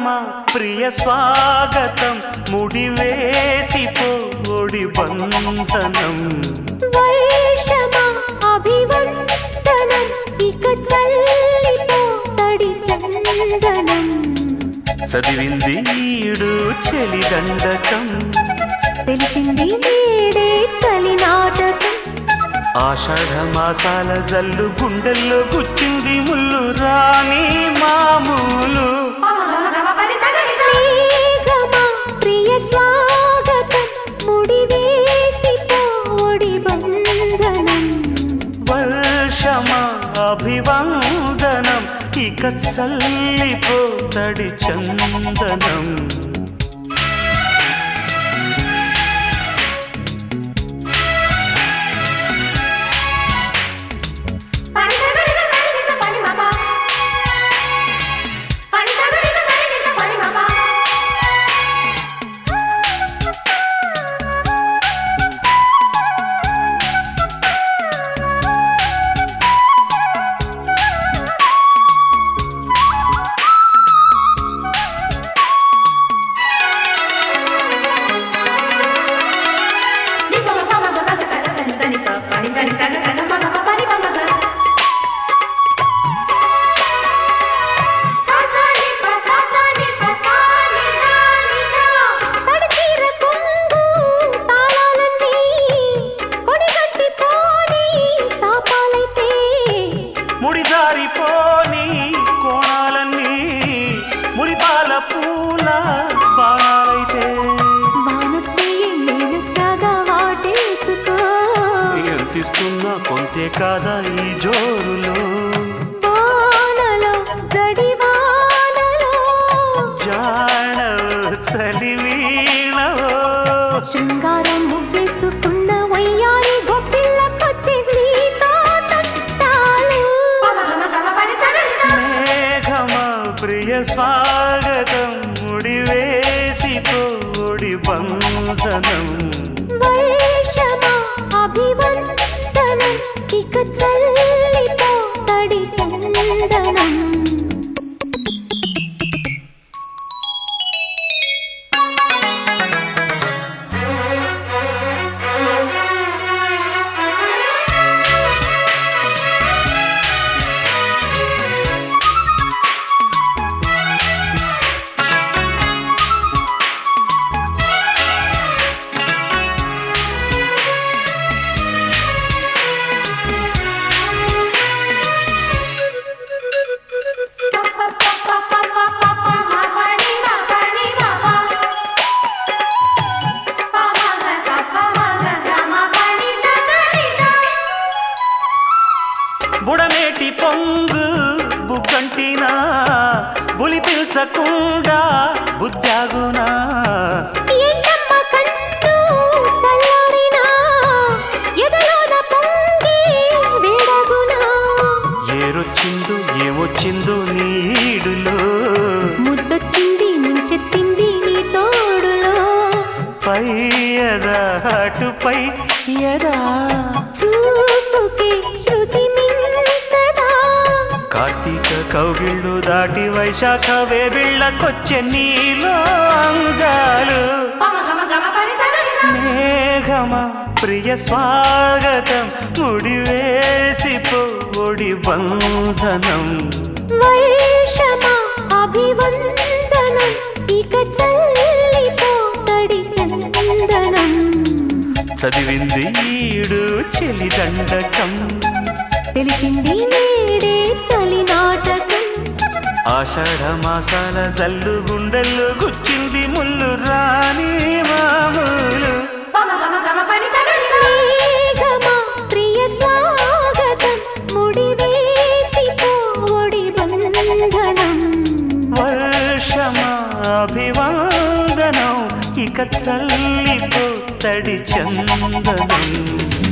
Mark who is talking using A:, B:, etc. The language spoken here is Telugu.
A: మేఘమా ప్రియ స్వాగతం ముడివేసిపోడి బంధనం
B: వర్షమా అభివందనం ఇక చల్లిపో తడి చందనం
A: చదివింది ఈడు చెలిదండకం
B: తెలిసింది నేడే చలి నాటకం
A: ఆషాఢ మాసాల జల్లు గుండెల్లో గుచ్చింది ముల్లు రాని మామూలు
B: మేఘమా ప్రియ స్వాగతం ముడివేసిపోడి బంధనం
A: వర్షమా అభివందనం ఇక చల్లిపోతడి చందనం
B: తడితీర కొంగు తాళాలన్నీ కొడిగట్టి పోని తాపాలైతే
A: ముడిదారిపోని కోణాలన్నీ ముడిపాల పూల బాణాలైతే
B: వానొస్తే నీళ్ళొచ్చాగా వాటేసుకో
A: ఎంతిస్తున్నా కొంతే కాదా ఈ జోరులో
B: వానలో జడి వానలో
A: జాణ చలివీణవో
B: శృంగారం ముగ్గేసుకున్న వయ్యారి గొప్పిళ్ళకొచ్చి నీతో తంటాలు
A: మేఘమా ప్రియ స్వాగతం ముడివేసిపోడి బంధనం
B: వర్షమా అభివందనం ఇక చల్లిపో తడి చందనం
A: బుడమేటి పొంగు బుగ్గంటినా బులి పిల్చకుండా బుద్ధాగునా
B: ఎండమ్మ కన్ను చల్లారినా ఎదలోన పొంగి వేడగునా
A: ఏరొచ్చిందో ఏమొచ్చిందో నీడులో
B: ముద్దొచ్చింది ముంచెత్తింది నీ తోడులో
A: పై ఎదా అటుపై ఎదా
B: చూపుకి శృతి మించదా
A: కార్తీక కౌగిళ్ళు దాటి వైశాఖ వేబిళ్ళకొచ్చే నీలో అంగాలు మేఘమా ప్రియ స్వాగతం ముడివేసిపోడి బంధనం
B: వర్షమా అభివందనం ఇక చల్లిపో తడి చందనం
A: చదివింది ఈడు చెలిదండకం
B: తెలిసింది నేడే చలి నాటకం
A: ఆషాఢ మాసాల జల్లు గుండెల్లో గుచ్చింది ముళ్ళు రాని మామూలు
B: మేఘమా ప్రియ స్వాగతం ముడివేసిపోడి బంధనం
A: వర్షమా అభివందనం ఇక చల్లిపోతడి చందనం